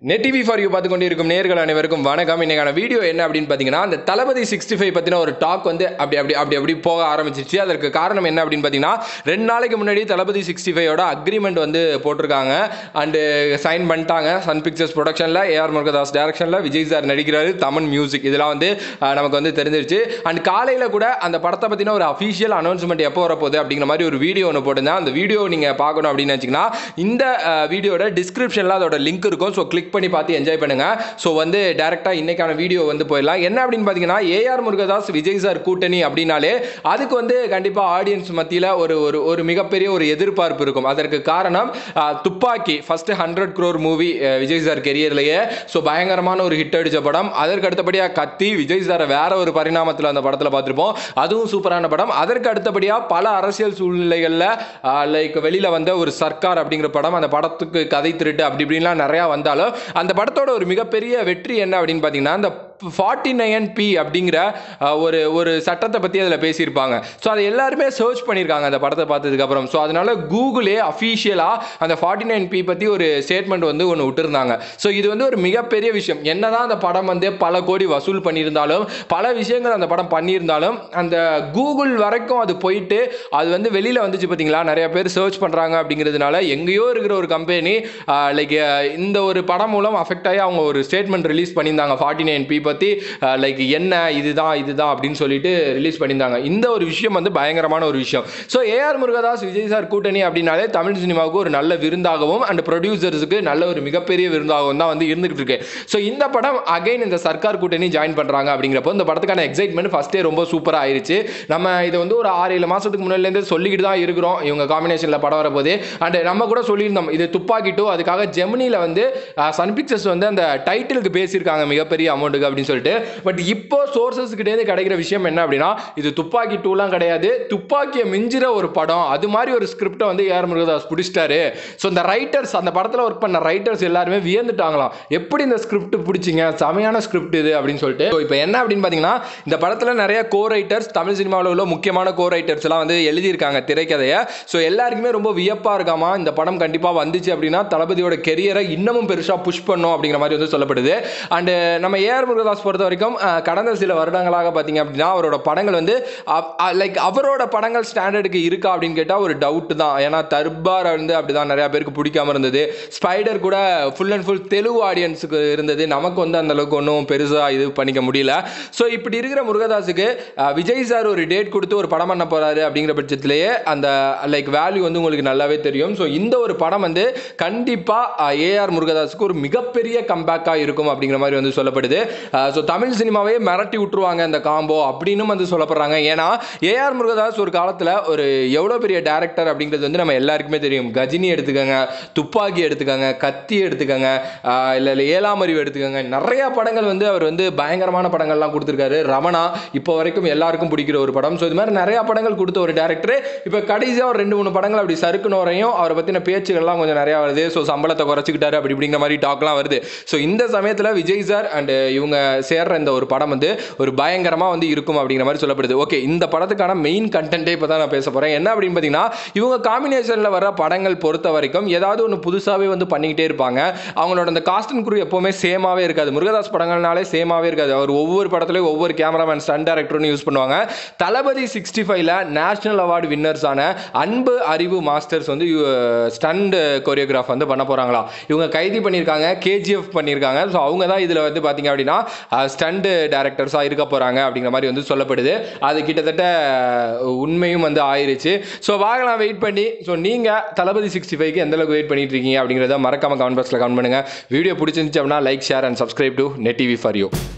net TV for you பார்த்து கொண்டு இருக்கும் நேர்கள் அனைவருக்கும் வணக்கம் இன்னைக்கான வீடியோ என்ன அப்படின்னு பார்த்தீங்கன்னா அந்த தளபதி சிக்ஸ்டி ஃபைவ் பற்றின ஒரு டாக் வந்து அப்படி அப்படி அப்படி அப்படி போக ஆரம்பிச்சிருச்சு அதற்கு காரணம் என்ன அப்படின்னு பார்த்தீங்கன்னா ரெண்டு நாளைக்கு முன்னாடி தளபதி சிக்ஸ்டி ஃபைவோட அக்ரிமெண்ட் வந்து போட்டிருக்காங்க அண்டு சைன் பண்ணிட்டாங்க சன் பிக்சர்ஸ் ப்ரொடக்ஷனில் ஏஆர் முருகதாஸ் டேரக்ஷனில் விஜய் சார் நடிக்கிறாரு தமன் மியூசிக் இதெல்லாம் வந்து அஹ், நமக்கு வந்து தெரிஞ்சிருச்சு அண்ட் காலையில் கூட அந்த படத்தை பற்றின ஒரு அஃபீஷியல் அனௌன்ஸ்மெண்ட் எப்போ வரப்போகுது அப்படிங்கிற மாதிரி ஒரு வீடியோ ஒன்று போட்டிருந்தேன் அந்த வீடியோ நீங்கள் பார்க்கணும் அப்படின்னு வச்சிங்கன்னா இந்த வீடியோட டிஸ்கிரிப்ஷனில் அதோட லிங்க் இருக்கும் ஸோ கிளிக் பண்ணி பார்த்து என்ஜாய் பண்ணுங்க ஸோ வந்து டேரெக்டாக இன்னைக்கான வீடியோ வந்து போயிடலாம் என்ன அப்படின்னு பார்த்தீங்கன்னா ஏஆர் முருகதாஸ் விஜய் சார் கூட்டணி அப்படின்னாலே அதுக்கு வந்து கண்டிப்பாக ஆடியன்ஸ் மத்தியில் ஒரு ஒரு ஒரு மிகப்பெரிய ஒரு எதிர்பார்ப்பு இருக்கும் அதற்கு காரணம் அஹ், Thuppakki first hundred crore movie Vijay sir கெரியர்லேயே ஸோ பயங்கரமான ஒரு ஹிட் அடித்த படம் அதற்கு அடுத்தபடியாக கத்தி விஜய் சாரை வேற ஒரு பரிணாமத்தில் அந்த படத்தில் பார்த்துருப்போம் அதுவும் சூப்பரான படம் அதற்கு அடுத்தபடியாக பல அரசியல் சூழ்நிலைகளில் லைக் வெளியில் வந்த ஒரு சர்க்கார் அப்படிங்கிற படம் அந்த படத்துக்கு கதை திருட்டு அப்படி இப்படின்லாம் நிறையா வந்தாலும் அந்த படத்தோட ஒரு மிகப்பெரிய வெற்றி என்ன அப்படின்னு பார்த்தீங்கன்னா அந்த ஃபார்ட்டி நைன் பி அப்படிங்கிற அஹ், ஒரு ஒரு சட்டத்தை பற்றி அதில் பேசியிருப்பாங்க ஸோ அதை எல்லாருமே சர்ச் பண்ணியிருக்காங்க அந்த படத்தை பார்த்ததுக்கப்புறம் ஸோ அதனால கூகுளே அஃபீஷியலாக அந்த ஃபார்ட்டி நைன் பி பற்றி ஒரு ஸ்டேட்மெண்ட் வந்து ஒன்று விட்டுருந்தாங்க ஸோ இது வந்து ஒரு மிகப்பெரிய விஷயம் என்னதான் அந்த படம் வந்து பல கோடி வசூல் பண்ணியிருந்தாலும் பல விஷயங்கள் அந்த படம் பண்ணியிருந்தாலும் அந்த கூகுள் வரைக்கும் அது போயிட்டு அது வந்து வெளியில் வந்துச்சு பார்த்தீங்களா நிறைய பேர் சர்ச் பண்ணுறாங்க அப்படிங்கிறதுனால எங்கேயோ இருக்கிற ஒரு கம்பெனி லைக் இந்த ஒரு படம் மூலம் அஃபெக்ட் ஆகி அவங்க ஒரு ஸ்டேட்மெண்ட் ரிலீஸ் பண்ணியிருந்தாங்க ஃபார்ட்டி நைன் பி பற்றி லைக் என்ன இதுதான் இதுதான் அப்படின்னு சொல்லிட்டு ரிலீஸ் பண்ணியிருந்தாங்க இந்த ஒரு விஷயம் வந்து பயங்கரமான ஒரு விஷயம் ஸோ ஏஆர் முருகதாஸ் விஜய் சார் கூட்டணி அப்படின்னாலே தமிழ் சினிமாவுக்கு ஒரு நல்ல விருந்தாகவும் அண்ட் ப்ரொடியூசர்ஸுக்கு நல்ல ஒரு மிகப்பெரிய விருந்தாகவும் தான் வந்து இருந்துகிட்டு இருக்கு ஸோ இந்த படம் அகைன் இந்த சர்க்கார் கூட்டணி ஜாயின் பண்ணுறாங்க அப்படிங்கிறப்போ இந்த படத்துக்கான எக்ஸைட்மெண்ட் ஃபஸ்ட்டே ரொம்ப சூப்பராக ஆயிருச்சு நம்ம இதை வந்து ஒரு ஆறு ஏழு மாதத்துக்கு முன்னாடிலேருந்து சொல்லிக்கிட்டு தான் இருக்கிறோம் இவங்க காம்பினேஷனில் படம் வரப்போது அண்ட் நம்ம கூட சொல்லியிருந்தோம் இது துப்பாக்கி டூ அதுக்காக ஜெமினியில் வந்து சன் பிக்சர்ஸ் வந்து அந்த டைட்டிலுக்கு பேசியிருக்காங்க மிகப்பெரிய அமௌண்ட்டுக்கு அப்படின்னு சொல்லிட்டு பட் இப்போ சோர்சஸ் கிட்டேருந்து கிடைக்கிற விஷயம் என்ன அப்படின்னா இது துப்பாக்கி டூலாம் கிடையாது துப்பாக்கியை மிஞ்சிற ஒரு படம் அது மாதிரி ஒரு ஸ்கிரிப்டை வந்து ஏஆர் முருகதாஸ் பிடிச்சிட்டாரு ஸோ இந்த ரைட்டர்ஸ் அந்த படத்தில் ஒர்க் பண்ண ரைட்டர்ஸ் எல்லாருமே வியந்துட்டாங்களாம் எப்படி இந்த ஸ்கிரிப்ட் பிடிச்சிங்க செமையான ஸ்கிரிப்ட் இது அப்படின்னு சொல்லிட்டு ஸோ இப்போ என்ன அப்படின்னு பார்த்தீங்கன்னா இந்த படத்தில் நிறைய கோ ரைட்டர்ஸ் தமிழ் சினிமாவில் உள்ள முக்கியமான கோ ரைட்டர்ஸ் எல்லாம் வந்து எழுதியிருக்காங்க திரைக்கதையை ஸோ எல்லாருக்குமே ரொம்ப வியப்பாக இருக்காமா இந்த படம் கண்டிப்பாக வந்துச்சு அப்படின்னா தளபதியோட கெரியரை இன்னமும் பெருசாக புஷ் பண்ணும் அப்படிங்கிற மாதிரி வந்து சொல்லப்படுது அண்டு நம்ம ஏஆர் முருகதாஸ் பொறுத்த வரைக்கும் அஹ், கடந்த சில வருடங்களாக பார்த்தீங்க அப்படின்னா அவரோட படங்கள் வந்து லைக் அவரோட படங்கள் ஸ்டாண்டர்டுக்கு இருக்கா அப்படின்னு கேட்டால் ஒரு டவுட் தான் ஏன்னா தர்பார் வந்து அப்படிதான் நிறைய பேருக்கு பிடிக்காம இருந்தது ஸ்பைடர் கூட ஃபுல் அண்ட் ஃபுல் தெலுங்கு ஆடியன்ஸுக்கு இருந்தது நமக்கு வந்து அந்த அளவுக்கு ஒன்றும் பெருசாக இது பண்ணிக்க முடியல ஸோ இப்படி இருக்கிற முருகதாஸுக்கு அஹ், விஜய் சார் ஒரு டேட் கொடுத்து ஒரு படம் பண்ண போறாரு அப்படிங்கிற பட்சத்திலேயே அந்த லைக் வேல்யூ வந்து உங்களுக்கு நல்லாவே தெரியும் ஸோ இந்த ஒரு படம் வந்து கண்டிப்பாக ஏஆர் முருகதாஸுக்கு ஒரு மிகப்பெரிய கம்பேக்காக இருக்கும் அப்படிங்கிற மாதிரி வந்து சொல்லப்படுது ஸோ தமிழ் சினிமாவே மிரட்டி விட்டுருவாங்க இந்த காம்போ அப்படின்னும் வந்து சொல்லப்படுறாங்க ஏன்னா ஏஆர் முருகதாஸ் ஒரு காலத்தில் ஒரு எவ்வளோ பெரிய டேரக்டர் அப்படிங்கிறது வந்து நம்ம எல்லாருக்குமே தெரியும் கஜினி எடுத்துக்கோங்க துப்பாக்கி எடுத்துக்கோங்க கத்தி எடுத்துக்கோங்க இல்லை இல்லை ஏழாம் அறிவு எடுத்துக்கோங்க நிறைய படங்கள் வந்து அவர் வந்து பயங்கரமான படங்கள்லாம் கொடுத்துருக்காரு ரமணா இப்போ வரைக்கும் எல்லாருக்கும் பிடிக்கிற ஒரு படம் ஸோ இது மாதிரி நிறைய படங்கள் கொடுத்த ஒரு டேரக்டர் இப்போ கடைசியாக ஒரு ரெண்டு மூணு படங்கள் அப்படி சறுக்குன வரையும் அவரை பற்றின பேச்சுகள்லாம் கொஞ்சம் நிறையா வருது ஸோ சம்பளத்தை குறைச்சிக்கிட்டாரு அப்படி இப்படிங்கிற மாதிரி டாக்லாம் வருது ஸோ இந்த சமயத்தில் விஜய் சார் அண்ட் இவங்க சேர்ற இந்த ஒரு படம் வந்து ஒரு பயங்கரமாக வந்து இருக்கும் அப்படிங்கிற மாதிரி சொல்லப்படுது ஓகே இந்த படத்துக்கான மெயின் கண்டென்ட்டே இப்போ தான் நான் பேச போகிறேன் என்ன அப்படின்னு பார்த்தீங்கன்னா இவங்க காம்பினேஷனில் வர படங்கள் பொறுத்த வரைக்கும் ஏதாவது ஒன்று புதுசாகவே வந்து பண்ணிக்கிட்டே இருப்பாங்க அவங்களோட அந்த காஸ்ட் அண்ட் குரூ எப்போவுமே சேமாகவே இருக்காது முருகதாஸ் படங்கள்னாலே சேமாகவே இருக்காது அவர் ஒவ்வொரு படத்துலையும் ஒவ்வொரு கேமராமேன் ஸ்டன் டேரக்டர்னு யூஸ் பண்ணுவாங்க தளபதி சிக்ஸ்டி ஃபைவ்ல நேஷனல் அவார்டு வின்னர்ஸான அன்பு அறிவு மாஸ்டர்ஸ் வந்து ஸ்டண்ட் கொரியோகிராஃப் வந்து பண்ண போகிறாங்களா இவங்க கைதி பண்ணியிருக்காங்க கேஜிஎஃப் பண்ணியிருக்காங்க ஸோ அவங்க தான் இதில் வந்து பார்த்தீங்க அப்படின்னா ஸ்டண்ட் டேரக்டர்ஸாக இருக்க போகிறாங்க அப்படிங்கிற மாதிரி வந்து சொல்லப்படுது அது கிட்டத்தட்ட உண்மையும் வந்து ஆயிருச்சு ஸோ வாங்கலாம் வெயிட் பண்ணி ஸோ நீங்கள் தளபதி சிக்ஸ்டி ஃபைவ்க்கு எந்த அளவுக்கு வெயிட் பண்ணிட்டு இருக்கீங்க அப்படிங்கிறத மறக்காம கமெண்ட் பாக்ஸில் கமெண்ட் பண்ணுங்கள் வீடியோ பிடிச்சிருந்துச்சு அப்படின்னா like share and subscribe to Net TV for you